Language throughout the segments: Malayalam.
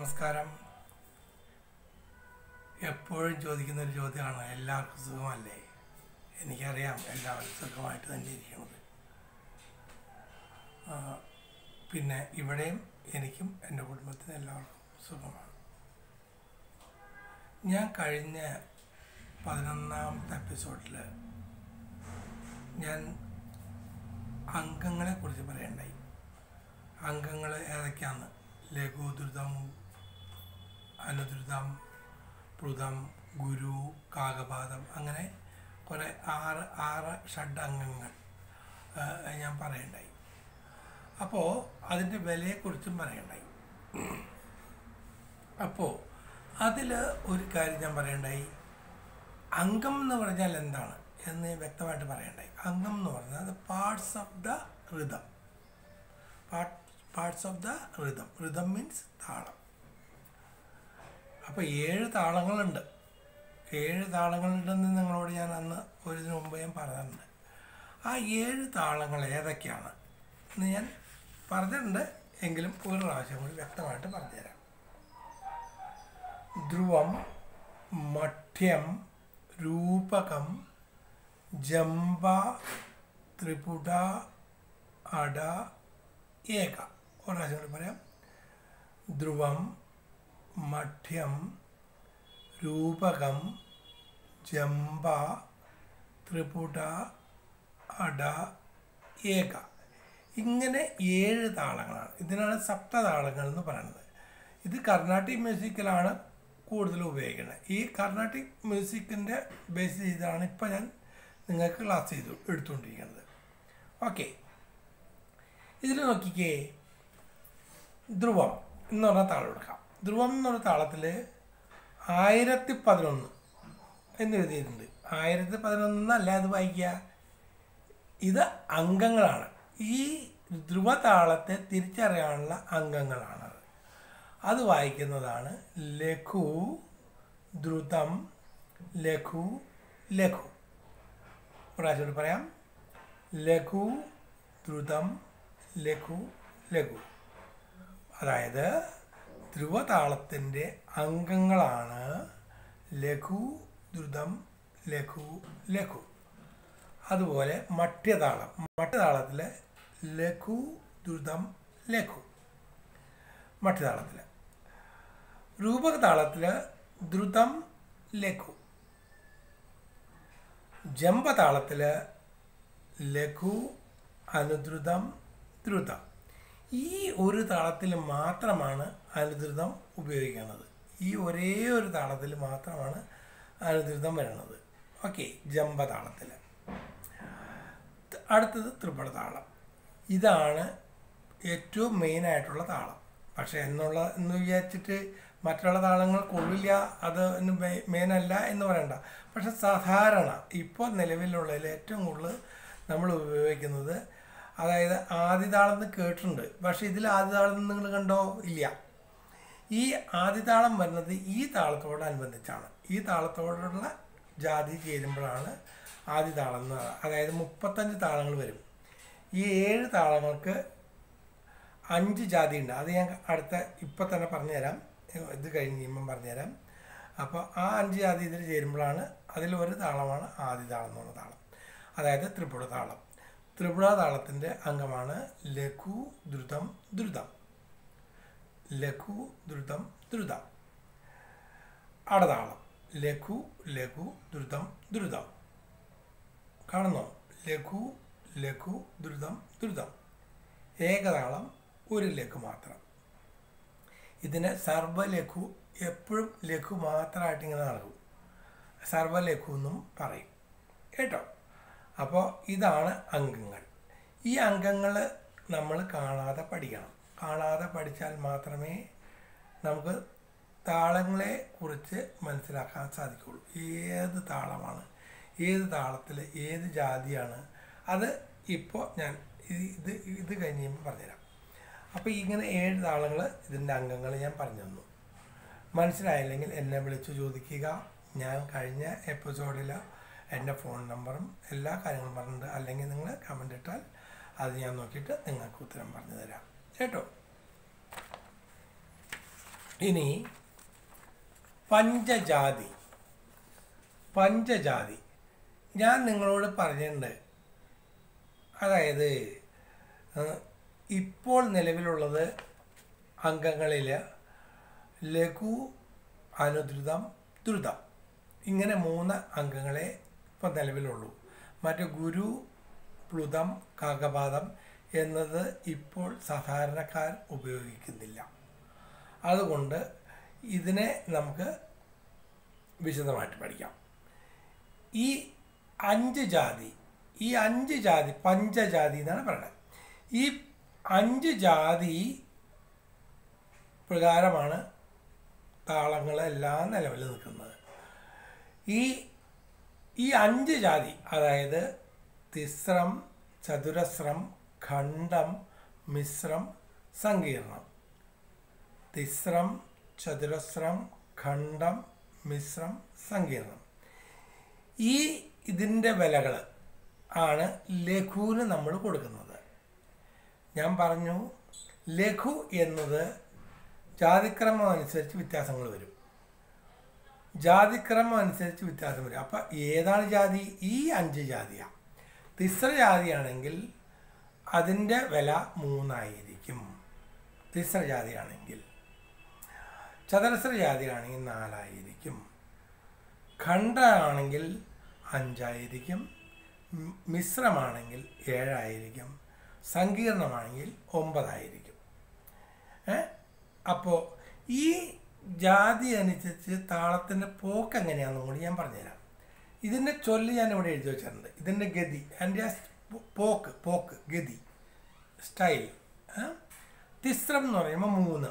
നമസ്കാരം എപ്പോഴും ചോദിക്കുന്ന ഒരു ചോദ്യമാണ് എല്ലാവർക്കും സുഖമല്ലേ എനിക്കറിയാം എല്ലാവരും സുഖമായിട്ട് തന്നെ ഇരിക്കുന്നത് ആ, പിന്നെ ഇവിടെയും എനിക്കും എൻ്റെ കുടുംബത്തിനും എല്ലാവർക്കും സുഖമാണ് ഞാൻ കഴിഞ്ഞ പതിനൊന്നാമത്തെ എപ്പിസോഡിൽ ഞാൻ അംഗങ്ങളെ കുറിച്ച് പറയണ്ടായി അംഗങ്ങൾ ഏതൊക്കെയാണ് ലഘുദ്രുതം അനുദ്രുതം പ്ലുതം ഗുരു കാകപാദം അങ്ങനെ കുറേ ആറ് ആറ് ഷഡ് അംഗങ്ങൾ ആ, ഞാൻ പറയണ്ടായി അപ്പോൾ അതിൻ്റെ വിലയെക്കുറിച്ചും പറയണ്ടായി അപ്പോൾ അതിൽ ഒരു കാര്യം ഞാൻ പറയണ്ടായി അംഗം എന്ന് പറഞ്ഞാൽ എന്താണ് എന്ന് വ്യക്തമായിട്ട് പറയണ്ടായി അംഗം എന്ന് പറഞ്ഞാൽ parts of the rhythm parts of the rhythm rhythm means താളം അപ്പോൾ ഏഴ് താളങ്ങളുണ്ട് ഏഴ് താളങ്ങളുണ്ടെന്ന് നിങ്ങളോട് ഞാൻ അന്ന് ഒരു ഇതിനു മുമ്പ് ഞാൻ പറഞ്ഞിട്ടുണ്ട് ആ ഏഴ് താളങ്ങൾ ഏതൊക്കെയാണ് എന്ന് ഞാൻ പറഞ്ഞിട്ടുണ്ട് എങ്കിലും ഒരു പ്രാവശ്യം കൂടി വ്യക്തമായിട്ട് പറഞ്ഞുതരാം ധ്രുവം മഠ്യം രൂപകം ജംബ ത്രിപുട അട ഏക ഒരു പ്രാവശ്യം കൂടി പറയാം ധ്രുവം മഠ്യം രൂപകം ജംബ ത്രിപുട അട ഏക ഇങ്ങനെ ഏഴ് താളങ്ങളാണ് ഇതിനാണ് സപ്തതാളങ്ങൾ എന്ന് പറയുന്നത് ഇത് കർണാട്ടിക് മ്യൂസിക്കിലാണ് കൂടുതൽ ഉപയോഗിക്കുന്നത് ഈ കർണാട്ടിക് മ്യൂസിക്കിൻ്റെ ബേസ് ചെയ്താണ് ഇപ്പം ഞാൻ നിങ്ങൾക്ക് ക്ലാസ് ചെയ്തു എടുത്തുകൊണ്ടിരിക്കുന്നത് ഓക്കെ ഇതിൽ നോക്കിക്കേ ധ്രുവം എന്ന് പറഞ്ഞ താളം എടുക്കാം ധ്രുവം എന്ന് പറഞ്ഞ താളത്തിൽ ആയിരത്തി പതിനൊന്ന് എന്ന് എഴുതിയിട്ടുണ്ട് ആയിരത്തി പതിനൊന്നല്ല അത് വായിക്കുക ഇത് അംഗങ്ങളാണ് ഈ ധ്രുവതാളത്തെ തിരിച്ചറിയാനുള്ള അംഗങ്ങളാണത് അത് വായിക്കുന്നതാണ് ലഘു ദ്രുതം ലഘു ലഘു പ്രാവശ്യം കൂടി പറയാം ലഘു ദ്രുതം ലഘു ലഘു അതായത് ധ്രുവതാളത്തിൻ്റെ അംഗങ്ങളാണ് ലഘു ദ്രുതം ലഘു ലഘു അതുപോലെ മഠ്യതാളം മഠ്യതാളത്തിൽ ലഘു ദ്രുതം ലഘു മഠ്യതാളത്തിൽ രൂപകതാളത്തിൽ ദ്രുതം ലഘു ജമ്പതാളത്തിൽ ലഘു അനുദ്രുതം ദ്രുതം ഈ ഒരു താളത്തിൽ മാത്രമാണ് അനുദ്രുതം ഉപയോഗിക്കുന്നത് ഈ ഒരേ ഒരു താളത്തിൽ മാത്രമാണ് അനുദ്രുതം വരുന്നത് ഓക്കെ ജമ്പതാളത്തിൽ അടുത്തത് ത്രിപുട താളം ഇതാണ് ഏറ്റവും മെയിനായിട്ടുള്ള താളം പക്ഷേ എന്നുള്ള എന്ന് വിചാരിച്ചിട്ട് മറ്റുള്ള താളങ്ങൾ കൊള്ളില്ല അത് മെയിനല്ല എന്ന് പറയണ്ട പക്ഷെ സാധാരണ ഇപ്പോൾ നിലവിലുള്ളതിൽ ഏറ്റവും കൂടുതൽ നമ്മൾ ഉപയോഗിക്കുന്നത് അതായത് ആദിതാളം എന്ന് കേട്ടിട്ടുണ്ട് പക്ഷേ ഇതിൽ ആദിതാളം നിങ്ങൾ കണ്ടോ ഇല്ല ഈ ആദിതാളം വരുന്നത് ഈ താളത്തോടനുബന്ധിച്ചാണ് ഈ താളത്തോടുള്ള ജാതി ചേരുമ്പോഴാണ് ആദിതാളം എന്ന് പറയുന്നത് അതായത് മുപ്പത്തഞ്ച് താളങ്ങൾ വരും ഈ ഏഴ് താളങ്ങൾക്ക് അഞ്ച് ജാതി ഉണ്ട് അത് ഞാൻ അടുത്ത ഇപ്പം തന്നെ പറഞ്ഞുതരാം ഇത് കഴിഞ്ഞ് കഴിയുമ്പം പറഞ്ഞുതരാം അപ്പോൾ ആ അഞ്ച് ജാതി ഇതിൽ ചേരുമ്പോഴാണ് അതിൽ ഒരു താളമാണ് ആദിതാളം എന്ന് പറഞ്ഞ താളം അതായത് ത്രിപുട താളം ത്രിപുട താളത്തിൻ്റെ അംഗമാണ് ലഘു ദ്രുതം ദ്രുതം ലഘു ദ്രുതം ദ്രുതം അടതാളം ലഘു ലഘു ദ്രുതം ദ്രുതം കാണുന്നോ ലഘു ലഘു ദ്രുതം ദ്രുതം ഏകതാളം ഒരു ലഘു മാത്രം ഇതിനെ സർവലഘു എപ്പോഴും ലഘു മാത്രമായിട്ട് ഇങ്ങനെ നടക്കും സർവലഘു എന്നും പറയും കേട്ടോ അപ്പോൾ ഇതാണ് അംഗങ്ങൾ ഈ അംഗങ്ങൾ നമ്മൾ കാണാതെ പഠിക്കണം കാണാതെ പഠിച്ചാൽ മാത്രമേ നമുക്ക് താളങ്ങളെ കുറിച്ച് മനസ്സിലാക്കാൻ സാധിക്കുള്ളൂ ഏത് താളമാണ് ഏത് താളത്തിൽ ഏത് ജാതിയാണ് അത് ഇപ്പോൾ ഞാൻ ഇത് ഇത് കഴിഞ്ഞ് കഴിയുമ്പോൾ പറഞ്ഞുതരാം അപ്പോൾ ഇങ്ങനെ ഏഴ് താളങ്ങൾ ഇതിൻ്റെ അംഗങ്ങൾ ഞാൻ പറഞ്ഞു തന്നു മനസ്സിലായില്ലെങ്കിൽ എന്നെ വിളിച്ച് ചോദിക്കുക ഞാൻ കഴിഞ്ഞ എപ്പിസോഡിൽ എൻ്റെ ഫോൺ നമ്പറും എല്ലാ കാര്യങ്ങളും പറഞ്ഞിട്ടുണ്ട് അല്ലെങ്കിൽ നിങ്ങൾ കമൻ്റ് ഇട്ടാൽ അത് ഞാൻ നോക്കിയിട്ട് നിങ്ങൾക്ക് ഉത്തരം പറഞ്ഞു തരാം കേട്ടോ ഇനി പഞ്ചജാതി പഞ്ചജാതി ഞാൻ നിങ്ങളോട് പറഞ്ഞിട്ടുണ്ട് അതായത് ഏഹ്, ഇപ്പോൾ നിലവിലുള്ളത് അംഗങ്ങളിൽ ലഘു അനുദ്രുതം ദ്രുതം ഇങ്ങനെ മൂന്ന് അംഗങ്ങളെ ഇപ്പോൾ നിലവിലുള്ളൂ മറ്റ് ഗുരു പ്ലുതം കാകപാതം എന്നത് ഇപ്പോൾ സാധാരണക്കാർ ഉപയോഗിക്കുന്നില്ല അതുകൊണ്ട് ഇതിനെ നമുക്ക് വിശദമായിട്ട് പഠിക്കാം ഈ അഞ്ച് ജാതി ഈ അഞ്ച് ജാതി പഞ്ചജാതി എന്നാണ് പറയുന്നത് ഈ അഞ്ച് ജാതി പ്രകാരമാണ് താളങ്ങളെല്ലാം നിലവിൽ നിൽക്കുന്നത് ഈ ഈ അഞ്ച് ജാതി അതായത് തിസ്രം ചതുരസ്രം ഖണ്ഡം മിശ്രം സങ്കീർണം തിസ്രം ചതുരസ്രം ഖണ്ഡം മിശ്രം സങ്കീർണം ഈ ഇതിൻ്റെ വിലകൾ ആണ് ലഘുവിന് നമ്മൾ കൊടുക്കുന്നത് ഞാൻ പറഞ്ഞു ലഘു എന്നത് ജാതിക്രമം അനുസരിച്ച് വ്യത്യാസങ്ങൾ വരും ജാതിക്രമം അനുസരിച്ച് വ്യത്യാസം വരും അപ്പം ഏതാണ് ജാതി ഈ അഞ്ച് ജാതിയാണ് തിസ്ര ജാതിയാണെങ്കിൽ അതിൻ്റെ വില മൂന്നായിരിക്കും തിസ്ര ജാതിയാണെങ്കിൽ ചതുരസ്ര ജാതിയാണെങ്കിൽ നാലായിരിക്കും ഖണ്ഡമാണെങ്കിൽ അഞ്ചായിരിക്കും മി- മിശ്രമാണെങ്കിൽ ഏഴായിരിക്കും സങ്കീർണമാണെങ്കിൽ ഒമ്പതായിരിക്കും ഏ അപ്പോൾ ഈ ജാതി അനുസരിച്ച് താളത്തിൻ്റെ പോക്ക് എങ്ങനെയാണെന്നും കൂടി ഞാൻ പറഞ്ഞുതരാം ഇതിൻ്റെ ചൊല്ല് ഞാൻ ഇവിടെ എഴുതി വെച്ചിട്ടുണ്ട് ഇതിൻ്റെ ഗതി അതിൻ്റെ പോക്ക് പോക്ക് ഗതി സ്റ്റൈൽ ഏ? തിസ്രം എന്ന് പറയുമ്പോൾ മൂന്ന്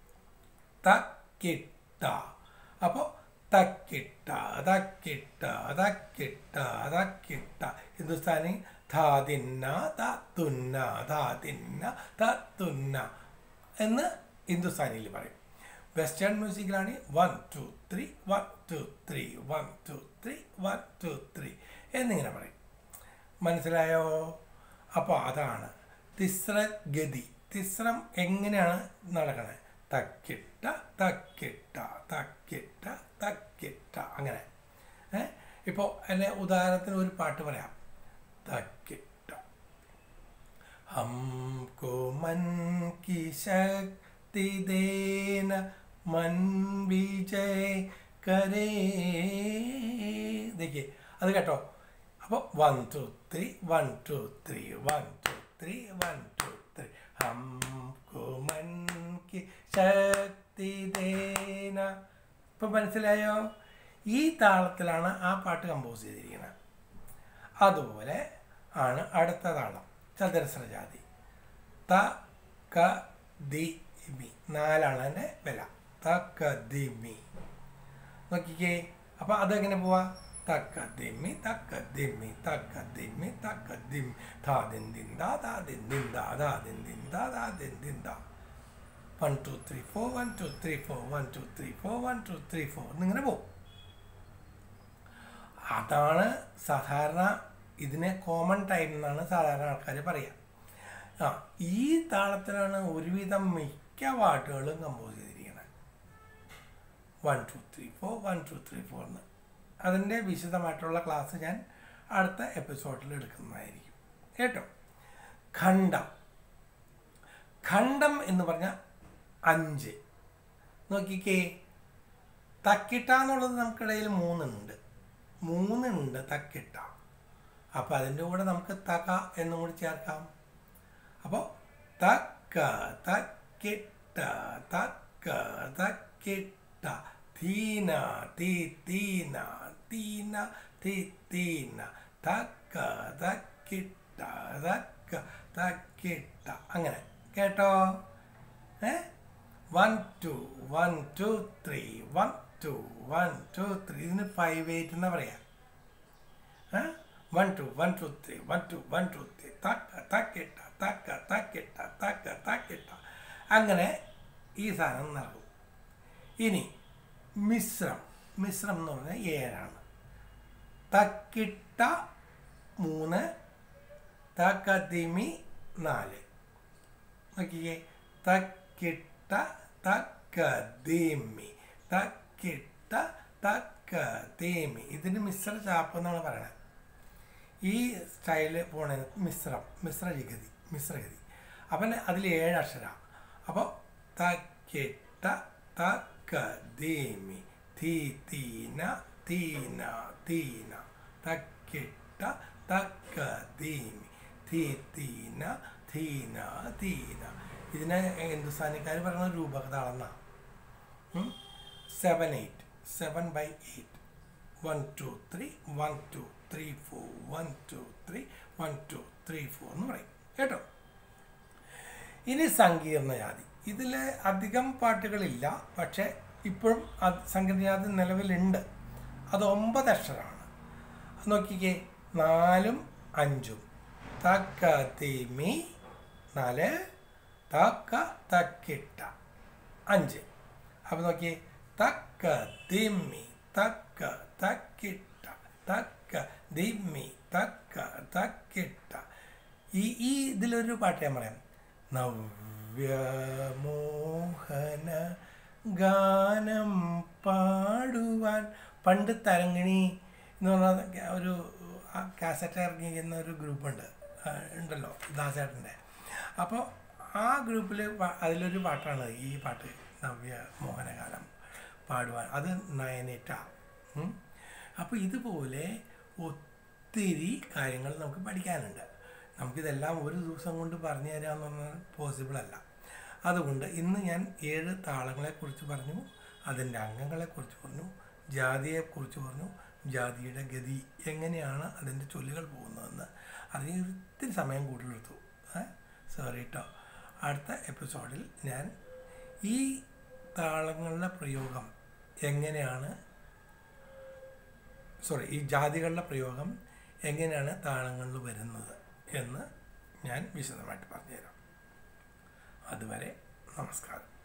തക്കിട്ട അപ്പോൾ തക്കിട്ട തക്കിട്ട തക്കിട്ട തക്കിട്ട ഹിന്ദുസ്ഥാനി ധാതിന്ന തത്തുന്ന ധാതിന്ന തത്തുന്ന എന്ന് ഹിന്ദുസ്ഥാനിയിൽ പറയും വെസ്റ്റേൺ മ്യൂസിക്കിലാണ് one two three one two three one two three one two three എന്നിങ്ങനെ പറയും മനസ്സിലായോ അപ്പോൾ അതാണ് തിസ്ര ഗതി തിസ്രം എങ്ങനെയാണ് നടക്കണത് തക്കിട്ട തക്കിട്ട തക്കിട്ട തക്കിട്ട അങ്ങനെ ഏ ഇപ്പോൾ എന്നെ ഉദാഹരണത്തിന് ഒരു പാട്ട് പറയാം തക്കിട്ട हमको मन की शक्ति देना मन विजय करे देखिए അത് കേട്ടോ അപ്പോൾ one two three one two three one two three one two three ഹംകോ മൻ കി ശക്തി ദേന ഇപ്പം മനസ്സിലായോ ഈ താളത്തിലാണ് ആ പാട്ട് കമ്പോസ് ചെയ്തിരിക്കുന്നത് അതുപോലെ ആണ് അടുത്ത താളം ചതുരസ്ര ജാതി ത ക ദി മി നാലാണ് എൻ്റെ വില ത ക ദി മി നോക്കിക്കേ അപ്പോൾ അതെങ്ങനെ പോവാ തക്ക ദിമ്മി തക്ക ദിമ്മി തക്ക ദിമ്മി തക്ക ദിമ്മി താ ദിൻ ദിൻ ദാ ദാ ദിൻ ദിൻ ദാ ദാ ദിൻ ദിൻ ദാ ദാ ദിൻ ദിൻ ദാ one two three four one two three four one two three four one two three four എന്നിങ്ങനെ പോകും അതാണ് സാധാരണ ഇതിനെ കോമൺ ടൈം എന്നാണ് സാധാരണ ആൾക്കാർ പറയുക ആ ഈ താളത്തിലാണ് ഒരുവിധം മിക്ക പാട്ടുകളും കമ്പോസ് ചെയ്തിരിക്കുന്നത് one two three four one two three four എന്ന് അതിൻ്റെ വിശദമായിട്ടുള്ള ക്ലാസ് ഞാൻ അടുത്ത എപ്പിസോഡിൽ എടുക്കുന്നതായിരിക്കും കേട്ടോ ഖണ്ഡം ഖണ്ഡം എന്ന് പറഞ്ഞാൽ അഞ്ച് നോക്കിക്കേ തക്കിട്ട എന്നുള്ളത് നമുക്കിടയിൽ മൂന്നുണ്ട് മൂന്നുണ്ട് തക്കിട്ട അപ്പോൾ അതിൻ്റെ കൂടെ നമുക്ക് തക എന്നും കൂടി ചേർക്കാം അപ്പോൾ തക്ക തക്കിട്ട തക്ക തക്കിട്ട തീന തീ തീന തീന തീ തീന തക്ക തക്കിട്ട തക്ക തക്കിട്ട അങ്ങനെ കേട്ടോ ഏ one two one two three one two one two three ഇതിന് ഫൈവ് എയ്റ്റ് എന്നാ പറയാ one two one two three one two one two three തക്ക തക്കിട്ട തക്ക തക്കിട്ട തക്ക തക്കിട്ട അങ്ങനെ ഈ സാധനം നടക്കും ഇനി മിശ്രം മിശ്രം എന്ന് പറഞ്ഞാൽ ഏഴാണ് തക്കിട്ട മൂന്ന് തക്കതിമി നാല് നോക്കിക്കേ തക്കിട്ട തക്ക തക്ക ദേമി തക്കിട്ട തക്ക ദേമി ഇതിന് മിശ്ര ചാപ്പ് എന്നാണ് പറയണത് ഈ സ്റ്റൈല് പോണ മിശ്രം മിശ്രഗതി മിശ്രഗതി അപ്പം അതിൽ ഏഴ് അക്ഷര അപ്പോൾ തക്കിട്ട തക്ക ദേമി തീ തീന തീന തീന തക്കിട്ട തക്ക ദേമി തീ തീന തീന തീന ഇതിനെ ഹിന്ദുസ്ഥാനിക്കാർ പറയുന്ന രൂപകതാളെന്നാണ് seven eight seven by eight one two three one two three four one two three one two three four എന്ന് പറയും കേട്ടോ ഇനി സങ്കീർണ ജാതി ഇതിൽ അധികം പാട്ടുകളില്ല പക്ഷേ ഇപ്പോഴും അത് സങ്കീർണ ജാതി നിലവിലുണ്ട് അത് ഒമ്പത് അക്ഷരമാണ് നോക്കിക്കേ നാലും അഞ്ചും തക്ക തീമി നാല് തക്ക തക്കിട്ട അഞ്ച് അപ്പം നോക്കിയേ തക്ക ദിമ്മി തക്ക തക്കിട്ട തക്ക ദിമ്മി തക്ക തക്കിട്ട ഈ ഈ ഇതിലൊരു പാട്ട് ഞാൻ പറയാം നവ്യമോഹന ഗാനം പാടുവാൻ പണ്ട് തരങ്ങിണി എന്ന് പറഞ്ഞ ഒരു കാസറ്റ് ഇറങ്ങിയിരിക്കുന്ന ഒരു ഗ്രൂപ്പുണ്ട് ആ, ഉണ്ടല്ലോ ദാസേട്ടൻ്റെ അപ്പോൾ ആ ഗ്രൂപ്പിൽ അതിലൊരു പാട്ടാണ് ഈ പാട്ട് നവ്യ മോഹനഗാനം പാടുവാൻ അത് നയനേറ്റ അപ്പോൾ ഇതുപോലെ ഒത്തിരി കാര്യങ്ങൾ നമുക്ക് പഠിക്കാനുണ്ട് നമുക്കിതെല്ലാം ഒരു ദിവസം കൊണ്ട് പറഞ്ഞു തരാമെന്നൊന്നും പോസിബിൾ അല്ല അതുകൊണ്ട് ഇന്ന് ഞാൻ ഏഴ് താളങ്ങളെക്കുറിച്ച് പറഞ്ഞു അതിൻ്റെ അംഗങ്ങളെക്കുറിച്ച് പറഞ്ഞു ജാതിയെക്കുറിച്ച് പറഞ്ഞു ജാതിയുടെ ഗതി എങ്ങനെയാണ് അതിൻ്റെ ചൊല്ലുകൾ പോകുന്നതെന്ന് അതിന് ഒത്തിരി സമയം കൂടുതലെടുത്തു സോറി കേട്ടോ അടുത്ത എപ്പിസോഡിൽ ഞാൻ ഈ താളങ്ങളുടെ പ്രയോഗം എങ്ങനെയാണ് സോറി ഈ ജാതികളുടെ പ്രയോഗം എങ്ങനെയാണ് താളങ്ങളിൽ വരുന്നത് എന്ന് ഞാൻ വിശദമായിട്ട് പറഞ്ഞുതരാം അതുവരെ നമസ്കാരം